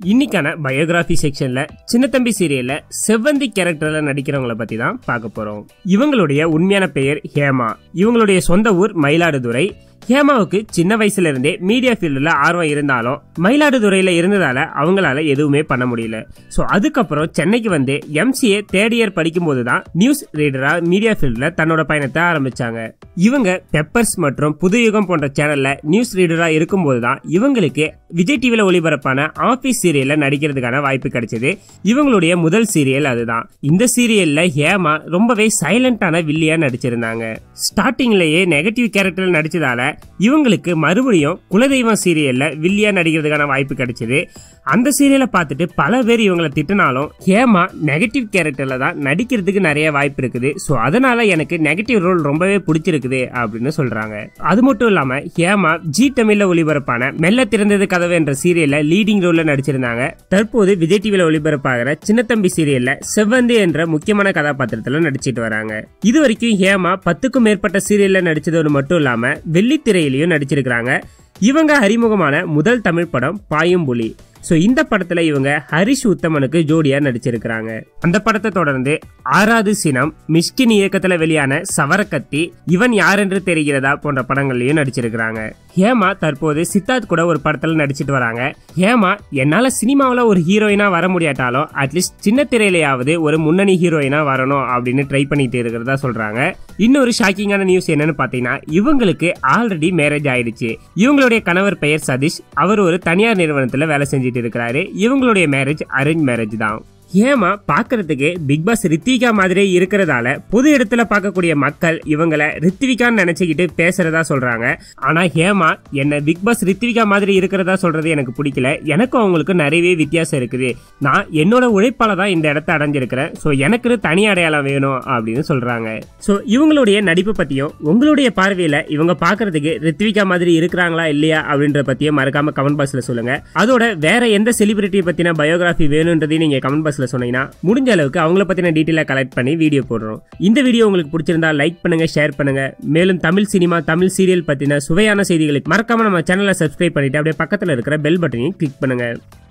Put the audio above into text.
இன்னைக்கான பயோகிராஃபி செக்ஷன்ல சின்னத்தம்பி சீரியல்ல செவ்வந்தி கேரக்டர்ல நடிக்கிறவங்கள பத்தி தான் பார்க்க போறோம் இவங்களுடைய உண்மையான பெயர் ஹேமா இவங்களுடைய சொந்த ஊர் மயிலாடுதுறை ஹேமாவுக்கு சின்ன வயசுல இருந்தே மீடியா ஃபீல்டில் ஆர்வம் இருந்தாலும் மயிலாடுதுறையில இருந்ததால அவங்களால எதுவுமே பண்ண முடியல ஸோ அதுக்கப்புறம் சென்னைக்கு வந்து எம்சிஏ தேர்ட் இயர் படிக்கும்போது தான் நியூஸ் ரீடரா மீடியா ஃபீல்டில் தன்னோட பயணத்தை ஆரம்பிச்சாங்க இவங்க பெப்பர்ஸ் மற்றும் புதுயுகம் போன்ற சேனல்ல நியூஸ் ரீடரா இருக்கும்போது தான் இவங்களுக்கு விஜய் டிவில ஒளிபரப்பான ஆபீஸ் சீரியல்ல நடிக்கிறதுக்கான வாய்ப்பு கிடைச்சது இவங்களுடைய முதல் சீரியல் அதுதான் இந்த சீரியல்ல ஹேமா ரொம்பவே சைலண்டான வில்லியா நடிச்சிருந்தாங்க ஸ்டார்டிங்லயே நெகட்டிவ் கேரக்டர் நடிச்சதால இவங்களுக்கு மறுபடியும் குலதெய்வம் சீரியல்ல வில்லியா நடிக்கிறதுக்கான வாய்ப்பு கிடைச்சது அந்த சீரியலை பார்த்துட்டு பல பேர் இவங்களை திட்டினாலும் ஹேமா நெகட்டிவ் கேரக்டர்ல தான் நடிக்கிறதுக்கு நிறைய வாய்ப்பு இருக்குது ஸோ அதனால எனக்கு நெகட்டிவ் ரோல் ரொம்பவே பிடிச்சிருக்குது அப்படின்னு சொல்றாங்க அது மட்டும் இல்லாம ஹேமா ஜி தமிழ்ல ஒளிபரப்பான மெல்ல திறந்தது கதவு என்ற சீரியல்ல லீடிங் ரோல்ல நடிச்சிருந்தாங்க தற்போது விஜய் டிவில ஒளிபரப்பாகிற சின்னத்தம்பி சீரியல்ல செவ்வந்தி என்ற முக்கியமான கதாபாத்திரத்துல நடிச்சிட்டு வராங்க இது வரைக்கும் ஹேமா பத்துக்கும் மேற்பட்ட சீரியல்ல நடிச்சதோடு மட்டும் இல்லாம வெள்ளித்திரையிலையும் நடிச்சிருக்காங்க இவங்க அறிமுகமான முதல் தமிழ் படம் பாயும்புலி ஸோ இந்த படத்துல இவங்க ஹரிஷ் உத்தமனுக்கு ஜோடியா நடிச்சிருக்கிறாங்க அந்த படத்தை தொடர்ந்து ஆறாவது சினம் மிஷ்கின் இயக்கத்துல வெளியான சவரக்கத்தி இவன் யார் என்று தெரிகிறதா போன்ற படங்கள்லயும் நடிச்சிருக்கிறாங்க ஹேமா தற்போது சித்தார்த் கூட ஒரு படத்துல நடிச்சிட்டு வராங்க ஹேமா என்னால சினிமாவில் ஒரு ஹீரோயினா வர முடியாட்டாலும் அட்லீஸ்ட் சின்ன திரையிலையாவது ஒரு முன்னணி ஹீரோயினா வரணும் அப்படின்னு ட்ரை பண்ணிட்டு இருக்கிறதா சொல்றாங்க இன்னொரு ஷாக்கிங்கான நியூஸ் என்னன்னு பாத்தீங்கன்னா இவங்களுக்கு ஆல்ரெடி மேரேஜ் ஆயிடுச்சு இவங்களுடைய கணவர் பெயர் சதீஷ் அவர் ஒரு தனியார் நிறுவனத்துல வேலை செஞ்சுட்டு இருக்கிறாரு இவங்களுடைய மேரேஜ் அரேஞ்ச் மேரேஜ் தான் ஹேமா பார்க்கறதுக்கு பிக் பாஸ் ரித்விகா மாதிரியே இருக்கிறதால பொது இடத்துல பார்க்கக்கூடிய மக்கள் இவங்கள ரித்விகான்னு நினைச்சுக்கிட்டு பேசுறதா சொல்றாங்க ஆனா ஹேமா என்ன பிக் பாஸ் ரித்விகா மாதிரி இருக்கிறதா சொல்றது எனக்கு பிடிக்கல எனக்கும் அவங்களுக்கு நிறையவே வித்தியாசம் இருக்குது நான் என்னோட உழைப்பால தான் இந்த இடத்த அடைஞ்சிருக்கிறேன் ஸோ எனக்கு தனி அடையாளம் வேணும் அப்படின்னு சொல்றாங்க ஸோ இவங்களுடைய நடிப்பு பத்தியும் உங்களுடைய பார்வையில இவங்க பார்க்கறதுக்கு ரித்விகா மாதிரி இருக்கிறாங்களா இல்லையா அப்படின்ற பத்தியும் மறக்காம கமெண்ட் பாக்ஸ்ல சொல்லுங்க அதோட வேற எந்த செலிபிரிட்டி பத்தின பயோகிராஃபி வேணுன்றதையும் நீங்க கமெண்ட் பாக்ஸ்ல சொன்னீங்கன்னா முடிஞ்ச அளவுக்கு அவங்கள பத்தின டீட்டெயிலாக கலெக்ட் பண்ணி வீடியோ போடுறோம் இந்த வீடியோ உங்களுக்கு பிடிச்சிருந்தா லைக் பண்ணுங்க ஷேர் பண்ணுங்க மேலும் தமிழ் சினிமா தமிழ் சீரியல் பத்தின சுவையான செய்திகளுக்கு மறக்காம நம்ம சேனலை சப்ஸ்கிரைப் பண்ணிட்டு அப்படியே பக்கத்தில் இருக்கிற பெல் பட்டனையும் கிளிக் பண்ணுங்க